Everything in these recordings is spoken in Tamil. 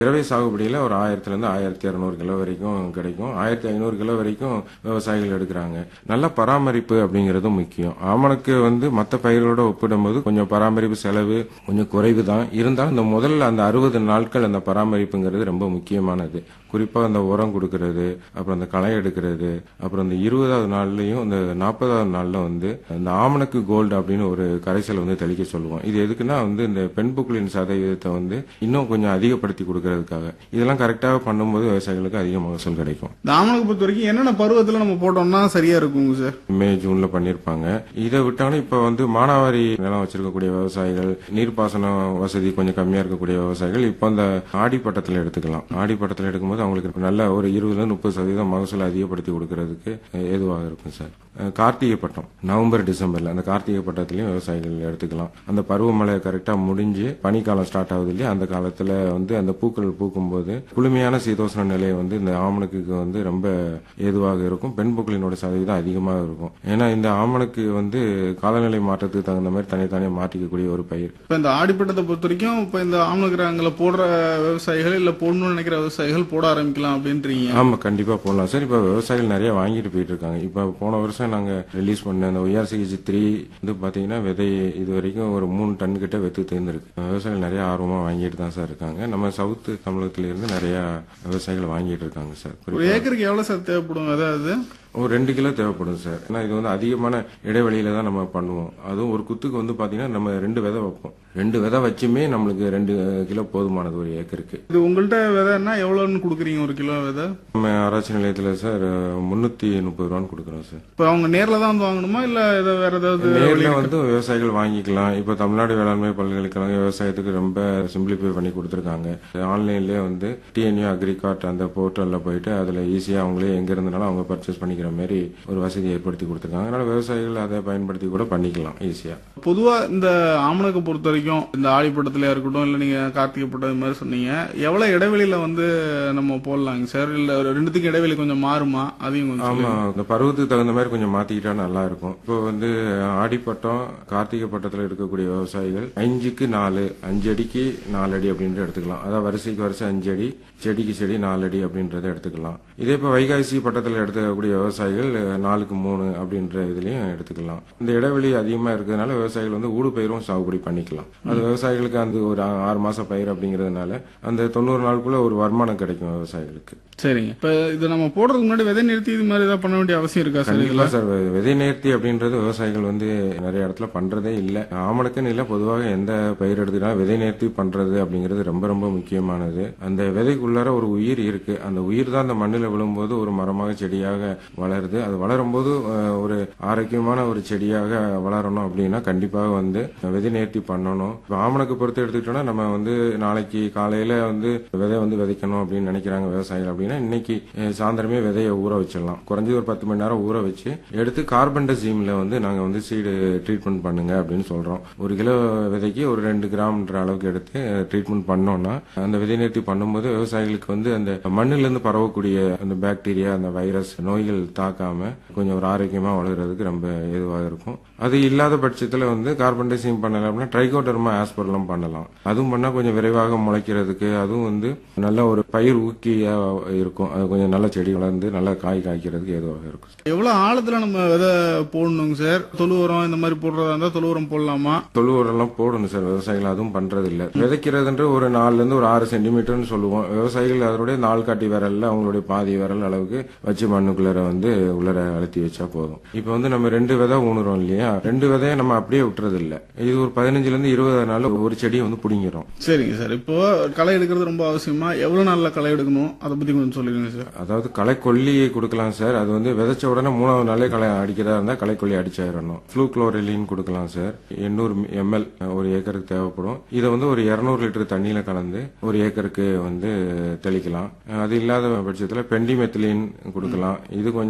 இரவை சாகுபடியில் ஒரு ஆயிரத்துலேருந்து ஆயிரத்தி இரநூறு கிலோ வரைக்கும் கிடைக்கும் ஆயிரத்தி ஐநூறு கிலோ வரைக்கும் விவசாயிகள் எடுக்கிறாங்க நல்ல பராமரிப்பு அப்படிங்கிறதும் முக்கியம் ஆமணக்கு வந்து மற்ற பயிர்களோட ஒப்பிடும்போது கொஞ்சம் பராமரிப்பு செலவு கொஞ்சம் குறைவு தான் இருந்தாலும் இந்த முதல்ல அந்த அறுபது நாட்கள் அந்த பராமரிப்புங்கிறது ரொம்ப முக்கியமானது குறிப்பாக அந்த உரம் கொடுக்கறது அப்புறம் அந்த களை எடுக்கிறது அப்புறம் இந்த இருபதாவது நாள்லயும் இந்த நாற்பதாவது நாள்ல வந்து இந்த ஆமணக்கு கோல்டு அப்படின்னு ஒரு கரைசல் வந்து தெளிக்க சொல்லுவோம் இது எதுக்குன்னா வந்து இந்த பெண் புக்களின் சதவீதத்தை வந்து இன்னும் கொஞ்சம் அதிகப்படுத்தி கொடுக்கறதுக்காக இதெல்லாம் கரெக்டாக பண்ணும்போது விவசாயிகளுக்கு அதிக மகசூல் கிடைக்கும் இந்த ஆமணக்கு பொறுத்த வரைக்கும் என்னென்ன பருவத்துல நம்ம போட்டோம்னா சரியா இருக்குங்க சார் மே ஜூன்ல பண்ணிருப்பாங்க இதை விட்டாலும் இப்ப வந்து மானாவாரி நிலம் வச்சிருக்கக்கூடிய விவசாயிகள் நீர்ப்பாசன வசதி கொஞ்சம் கம்மியா இருக்கக்கூடிய விவசாயிகள் இப்போ அந்த ஆடிப்பட்டத்தில் எடுத்துக்கலாம் ஆடிப்பட்டத்தில் எடுக்கும்போது அவங்களுக்கு நல்ல ஒரு இருபதுல முப்பது சதவீதம் மகசூல் அதிகப்படுத்தி கொடுக்கறதுக்கு ஏதுவாக இருக்கும் சார் அஹ் கார்த்திகை பட்டம் நவம்பர் டிசம்பர்ல அந்த கார்த்திகை பட்டத்திலையும் விவசாயிகள் எடுத்துக்கலாம் அந்த பருவமழை கரெக்டா முடிஞ்சு பனிக்காலம் ஸ்டார்ட் ஆகுது இல்லையா அந்த காலத்துல வந்து அந்த பூக்கள் பூக்கும்போது குளுமையான சீதோஷ்ண நிலை வந்து இந்த ஆமணக்கு வந்து ரொம்ப ஏதுவாக இருக்கும் பெண் பூக்களினோட சதவீதம் அதிகமாக இருக்கும் ஏன்னா இந்த ஆமணக்கு வந்து காலநிலை மாற்றத்துக்கு தகுந்த மாதிரி தனித்தானே மாற்றிக்கக்கூடிய ஒரு பயிர் இப்ப இந்த ஆடிப்பட்டத்தை பொறுத்த வரைக்கும் இப்ப இந்த ஆமணக்கிராங்களை போடுற விவசாயிகள் இல்ல போடணும்னு நினைக்கிற விவசாயிகள் போட ஆரம்பிக்கலாம் அப்படின்றீங்க ஆமா கண்டிப்பா போடலாம் சார் இப்ப விவசாயிகள் நிறைய வாங்கிட்டு போயிட்டு இருக்காங்க இப்ப போன வருஷம் நாங்க ரிலீஸ் பண்ண அந்த ஒய்ஆர்சிஹெச் த்ரீ வந்து பாத்தீங்கன்னா விதை இது வரைக்கும் ஒரு மூணு டன் கிட்ட வெத்து தேர்ந்திருக்கு விவசாயிகள் நிறைய ஆர்வமா வாங்கிட்டு தான் சார் இருக்காங்க நம்ம சவுத் தமிழகத்துல இருந்து நிறைய விவசாயிகள் வாங்கிட்டு இருக்காங்க சார் ஒரு ஏக்கருக்கு எவ்வளவு சார் தேவைப்படும் அதாவது ஒரு ரெண்டு கிலோ தேவைப்படும் சார் ஏன்னா இது வந்து அதிகமான இடைவெளியில தான் நம்ம பண்ணுவோம் அதுவும் ஒரு குத்துக்கு வந்து பாத்தீங்கன்னா நம்ம ரெண்டு விதை வைப்போம் ரெண்டு விதை வச்சுமே நம்மளுக்கு ரெண்டு கிலோ போதுமானது ஒரு ஏக்கருக்கு இது உங்கள்ட்ட விதைன்னா எவ்வளவுன்னு கொடுக்குறீங்க ஒரு கிலோ விதை நம்ம ஆராய்ச்சி நிலையத்துல சார் முன்னூத்தி முப்பது ரூபான்னு கொடுக்குறோம் சார் இப்ப அவங்க நேர்ல தான் வந்து வாங்கணுமா இல்ல இதை வேற ஏதாவது நேர்ல வந்து விவசாயிகள் வாங்கிக்கலாம் இப்ப தமிழ்நாடு வேளாண்மை பல்கலைக்கழகம் விவசாயத்துக்கு ரொம்ப சிம்பிளிஃபை பண்ணி கொடுத்துருக்காங்க ஆன்லைன்லயே வந்து டிஎன்யூ அக்ரிகார்ட் அந்த போர்ட்டல்ல போயிட்டு அதுல ஈஸியா அவங்களே எங்க இருந்தாலும் அவங்க பர்ச்சேஸ் பண்ணிக்கிற மாதிரி ஒரு வசதி ஏற்படுத்தி கொடுத்துருக்காங்க அதனால விவசாயிகள் அதை பயன்படுத்தி கூட பண்ணிக்கலாம் ஈஸியா பொதுவா இந்த ஆமணக்கு பொறுத்த வரைக்கும் இந்த ஆடிப்பட்டத்திலயா இருக்கட்டும் இல்ல நீங்க கார்த்திகை பட்டம் இது மாதிரி சொன்னீங்க எவ்வளவு இடைவெளியில வந்து நம்ம போடலாங்க சார் இல்ல ஒரு ரெண்டுத்துக்கும் இடைவெளி கொஞ்சம் மாறுமா அதையும் கொஞ்சம் ஆமா இந்த பருவத்துக்கு தகுந்த மாதிரி கொஞ்சம் மாத்திக்கிட்டா நல்லா இருக்கும் இப்போ வந்து ஆடிப்பட்டம் கார்த்திகை பட்டத்துல இருக்கக்கூடிய விவசாயிகள் அஞ்சுக்கு நாலு அஞ்சு அடிக்கு நாலு அடி அப்படின்ற எடுத்துக்கலாம் அதாவது வரிசைக்கு வரிசை அஞ்சு அடி செடிக்கு செடி நாலு அடி அப்படின்றத எடுத்துக்கலாம் இதே இப்போ வைகாசி பட்டத்தில் எடுத்துக்கக்கூடிய விவசாயிகள் நாலுக்கு மூணு அப்படின்ற இதுலயும் எடுத்துக்கலாம் இந்த இடைவெளி அதிகமா இருக்கிறதுனால விவசாயிகள் வந்து ஊடு பயிரும் சாகுபடி பண்ணிக்கலாம் அது விவசாயிகளுக்கு அந்த ஒரு ஆ- ஆறு மாச பயிர் அப்படிங்கிறதுனால அந்த தொண்ணூறு நாளுக்குள்ள ஒரு வருமானம் கிடைக்கும் விவசாயிகளுக்கு சரிங்க இப்ப இது நம்ம போடுறதுக்கு முன்னாடி விதை நிறுத்தி இது மாதிரி ஏதாவது பண்ண வேண்டிய அவசியம் இருக்கா சார் கண்டிப்பா சார் வி- விதை நேர்த்தி அப்படின்றது விவசாயிகள் வந்து நிறைய இடத்துல பண்றதே இல்ல ஆமணக்குன்னு இல்ல பொதுவாக எந்த பயிர் எடுத்துக்கிட்டாலும் விதை நேர்த்தி பண்றது அப்படிங்கிறது ரொம்ப ரொம்ப முக்கியமானது அந்த விதைக்குள்ளார ஒரு உயிர் இருக்கு அந்த உயிர் தான் அந்த மண்ணில் விழும்போது ஒரு மரமாக செடியாக வளருது அது வளரும் போது அஹ், ஒரு ஆரோக்கியமான ஒரு செடியாக வளரணும் அப்படின்னா கண்டிப்பாக வந்து விதை நேர்த்தி பண்ணணும் இப்ப ஆமணக்கு பொறுத்து எடுத்துக்கிட்டோம்னா நம்ம வந்து நாளைக்கு காலையில வந்து விதை வந்து விதைக்கணும் அப்படின்னு நினைக்கிறாங்க விவசாயிகள் அப்படின்னா இன்னைக்கு அஹ், சாயந்தரமே விதையை ஊற வச்சிடலாம் குறைஞ்சது ஒரு பத்து மணி நேரம் ஊற வச்சு எடுத்து கார்பன் டசீம்ல வந்து நாங்க வந்து சீடு ட்ரீட்மெண்ட் பண்ணுங்க அப்படின்னு சொல்றோம் ஒரு கிலோ விதைக்கு ஒரு ரெண்டு கிராம்ன்ற அளவுக்கு எடுத்து ட்ரீட்மெண்ட் பண்ணோம்னா அந்த விதை நேர்த்தி பண்ணும்போது விவசாயிகளுக்கு வந்து அந்த மண்ணுல இருந்து பரவக்கூடிய அந்த பாக்டீரியா அந்த வைரஸ் நோய்கள் தாக்காம கொஞ்சம் ஒரு ஆரோக்கியமா வளர்றதுக்கு ரொம்ப ஏதுவாக இருக்கும் அது இல்லாத பட்சத்துல வந்து கார்பன் டசீம் பண்ணல அப்படின்னா ட்ரைகோடர்மா ஆஸ்பர்லாம் பண்ணலாம் அதுவும் பண்ணா கொஞ்சம் விரைவாக முளைக்கிறதுக்கு அதுவும் வந்து நல்ல ஒரு பயிர் ஊக்கியா இருக்கும் அது கொஞ்சம் நல்ல செடி வளர்ந்து நல்லா காய் காய்க்கிறதுக்கு ஏதுவாக இருக்கும் எவ்வளவு ஆழத்துல நம்ம விதை போடணுங்க சார் தொழு உரம் இந்த மாதிரி போடுறதா இருந்தா தொழு உரம் போடலாமா தொழு உரம்லாம் போடணும் சார் விவசாயிகள் அதுவும் பண்றது இல்ல விதைக்கிறதுன்ற ஒரு நாலுல இருந்து ஒரு ஆறு சென்டிமீட்டர்னு சொல்லுவோம் விவசாயிகள் அதனுடைய நாள் காட்டி விரல்ல அவங்களுடைய பாதி விரல் அளவுக்கு வச்சு மண்ணுக்குள்ளர வந்து உள்ளர அழுத்தி வச்சா போதும் இப்ப வந்து நம்ம ரெண்டு விதை ஊனுறோம் இல்லையா ரெண்டு விதையை நம்ம அப்படியே விட்டுறது இல்ல இது ஒரு பதினஞ்சுல இருந்து இருபது நாள் ஒரு செடியை வந்து புடிங்கிறோம் சரிங்க சார் இப்போ களை எடுக்கிறது ரொம்ப அவசியமா எவ்வளவு நாள்ல களை எடுக்கணும் அதை பத்தி கொஞ்சம் சொல்லிடுங்க சார் அதாவது களைக்கொல்லி கொடுக்கலாம் சார் அது வந்து விதைச்ச உடனே மூணாவது நாளே களை அடிக்கிறதா இருந்தா களைக்கொல்லி அடிச்சிடணும் ஃப்ளூ குளோரிலின் கொடுக்கலாம் சார் எண்ணூறு எம்எல் ஒரு ஏக்கருக்கு தேவைப்படும் இதை வந்து ஒரு இருநூறு லிட்டர் தண்ணியில கலந்து ஒரு ஏக்கருக்கு வந்து தெளிக்கலாம் அது இல்லாத பட்சத்தில் பெண்டிமெத்திலின் கொடுக்கலாம் இது கொஞ்சம்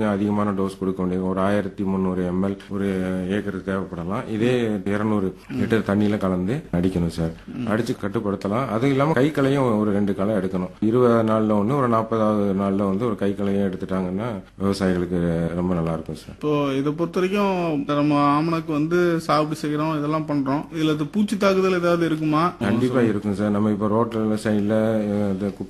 கொஞ்சம் அதிகமான டோஸ் கொடுக்க வேண்டியது ஒரு ஆயிரத்தி முந்நூறு எம்எல் ஒரு ஏக்கருக்கு தேவைப்படலாம் இதே இருநூறு லிட்டர் தண்ணியில கலந்து அடிக்கணும் சார் அடிச்சு கட்டுப்படுத்தலாம் அதுவும் இல்லாம கை களையும் ஒரு ரெண்டு களை எடுக்கணும் இருபது நாள்ல ஒன்று ஒரு நாற்பதாவது நாள்ல வந்து ஒரு கை களையும் எடுத்துட்டாங்கன்னா விவசாயிகளுக்கு ரொம்ப நல்லா இருக்கும் சார் இப்போ இதை பொறுத்த வரைக்கும் நம்ம ஆமணக்கு வந்து சாகுபடி செய்யறோம் இதெல்லாம் பண்றோம் இதுல இது பூச்சி தாக்குதல் ஏதாவது இருக்குமா கண்டிப்பா இருக்கும் சார் நம்ம இப்ப ரோட்ல சைட்ல